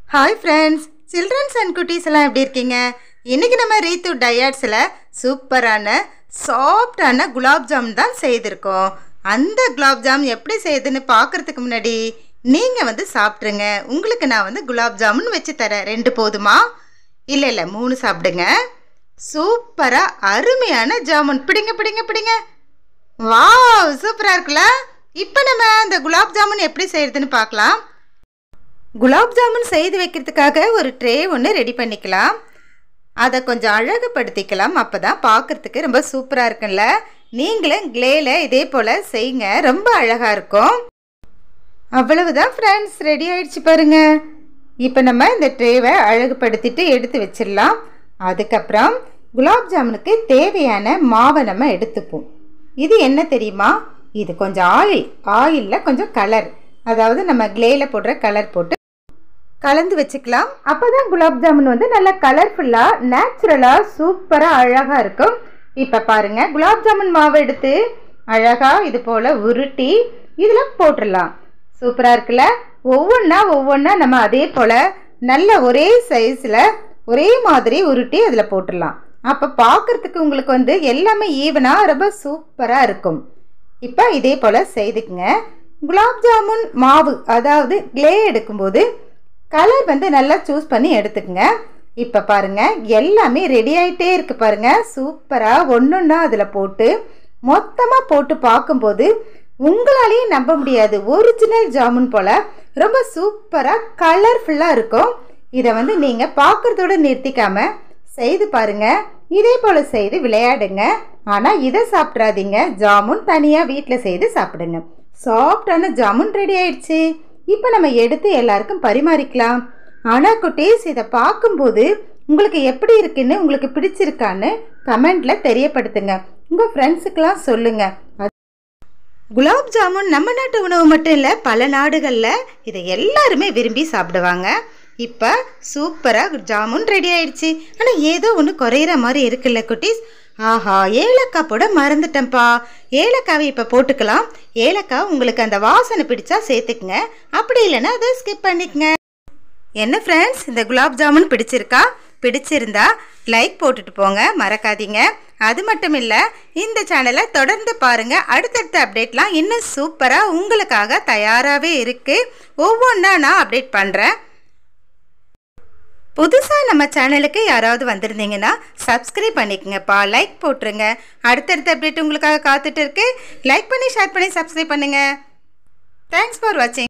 hi friends children's and குட்டீஸ் எல்லாம் எப்படி இருக்கீங்க இன்னைக்கு நம்ம ரீத்து டயட்ஸில் சூப்பரான சாஃப்டான குலாப் ஜாமுன் தான் செய்திருக்கோம் அந்த குலாப் ஜாம் எப்படி செய்யுதுன்னு பார்க்கறதுக்கு முன்னாடி நீங்கள் வந்து சாப்பிட்ருங்க உங்களுக்கு நான் வந்து குலாப் ஜாமுன் வச்சு தரேன் ரெண்டு போதுமா இல்லை இல்லை மூணு சாப்பிடுங்க சூப்பராக அருமையான ஜாமுன் பிடிங்க பிடிங்க பிடிங்க வாவ் சூப்பராக இருக்குல்ல இப்போ நம்ம அந்த குலாப் ஜாமுன் எப்படி செய்யறதுன்னு பார்க்கலாம் குலாப் ஜாமுன் செய்து வைக்கிறதுக்காக ஒரு ட்ரே ஒன்று ரெடி பண்ணிக்கலாம் அதை கொஞ்சம் அழகுபடுத்திக்கலாம் அப்போ தான் பார்க்குறதுக்கு ரொம்ப சூப்பராக இருக்கும்ல நீங்களும் கிளேல இதே போல் செய்யுங்க ரொம்ப அழகாக இருக்கும் அவ்வளவுதான் ஃப்ரெண்ட்ஸ் ரெடி ஆயிடுச்சு பாருங்க இப்போ நம்ம இந்த ட்ரேவை அழகுபடுத்திட்டு எடுத்து வச்சிடலாம் அதுக்கப்புறம் குலாப் ஜாமுனுக்கு தேவையான மாவை நம்ம எடுத்துப்போம் இது என்ன தெரியுமா இது கொஞ்சம் ஆயில் ஆயிலில் கொஞ்சம் கலர் அதாவது நம்ம கிளேல போடுற கலர் போட்டு கலந்து வச்சுக்கலாம் அப்போ தான் குலாப் ஜாமுன் வந்து நல்லா கலர்ஃபுல்லாக நேச்சுரலாக சூப்பராக அழகாக இருக்கும் இப்போ பாருங்க குலாப் ஜாமுன் மாவு எடுத்து அழகாக இது போல் உருட்டி இதில் போட்டுடலாம் சூப்பராக இருக்குல்ல ஒவ்வொன்றா ஒவ்வொன்றா நம்ம அதே போல் நல்ல ஒரே சைஸில் ஒரே மாதிரி உருட்டி அதில் போட்டுடலாம் அப்போ பார்க்குறதுக்கு உங்களுக்கு வந்து எல்லாமே ஈவனாக ரொம்ப சூப்பராக இருக்கும் இப்போ இதே போல் செய்துக்குங்க குலாப் ஜாமுன் மாவு அதாவது கிளே எடுக்கும்போது கலர் வந்து நல்லா சூஸ் பண்ணி எடுத்துக்கங்க இப்போ பாருங்க எல்லாமே ரெடி ஆகிட்டே இருக்கு பாருங்க சூப்பராக ஒன்றுன்னா அதில் போட்டு மொத்தமாக போட்டு பார்க்கும்போது உங்களாலேயே நம்ப முடியாது ஒரிஜினல் ஜாமுன் போல் ரொம்ப சூப்பராக கலர்ஃபுல்லாக இருக்கும் இதை வந்து நீங்கள் பார்க்குறதோட நிறுத்திக்காம செய்து பாருங்க இதே போல் செய்து விளையாடுங்க ஆனால் இதை சாப்பிட்றாதீங்க ஜாமுன் தனியாக வீட்டில் செய்து சாப்பிடுங்க சாஃப்டான ஜாமுன் ரெடி ஆயிடுச்சு இப்போ நம்ம எடுத்து எல்லாருக்கும் பரிமாறிக்கலாம் ஆனால் குட்டீஸ் இதை பார்க்கும்போது உங்களுக்கு எப்படி இருக்குன்னு உங்களுக்கு பிடிச்சிருக்கான்னு கமெண்ட்ல தெரியப்படுத்துங்க உங்கள் ஃப்ரெண்ட்ஸுக்கெல்லாம் சொல்லுங்க குலாப் ஜாமுன் நம்ம நாட்டு உணவு மட்டும் இல்லை பல நாடுகளில் இதை எல்லாருமே விரும்பி சாப்பிடுவாங்க இப்போ சூப்பராக ஜாமுன் ரெடி ஆயிடுச்சு ஆனால் ஏதோ ஒன்று குறையிற மாதிரி இருக்குல்ல குட்டீஸ் ஆஹா ஏலக்காய் போட மறந்துட்டேன்ப்பா ஏலக்காவை இப்போ போட்டுக்கலாம் ஏலக்காய் உங்களுக்கு அந்த வாசனை பிடிச்சா சேர்த்துக்குங்க அப்படி இல்லைன்னா அதை ஸ்கிப் பண்ணிக்கங்க என்ன ஃப்ரெண்ட்ஸ் இந்த குலாப் ஜாமுன் பிடிச்சிருக்கா பிடிச்சிருந்தா லைக் போட்டுட்டு போங்க மறக்காதீங்க அது மட்டும் இல்லை இந்த சேனலை தொடர்ந்து பாருங்கள் அடுத்தடுத்த அப்டேட்லாம் இன்னும் சூப்பராக உங்களுக்காக தயாராகவே இருக்குது ஒவ்வொன்றா நான் அப்டேட் பண்ணுறேன் புதுசாக நம்ம சேனலுக்கு யாராவது வந்திருந்தீங்கன்னா சப்ஸ்கிரைப் பண்ணிக்கங்கப்பா லைக் போட்டுருங்க அடுத்தடுத்த அப்டேட் உங்களுக்காக காத்துட்டு இருக்கு லைக் பண்ணி ஷேர் பண்ணி சப்ஸ்கிரைப் பண்ணுங்கள் தேங்க்ஸ் ஃபார் வாட்சிங்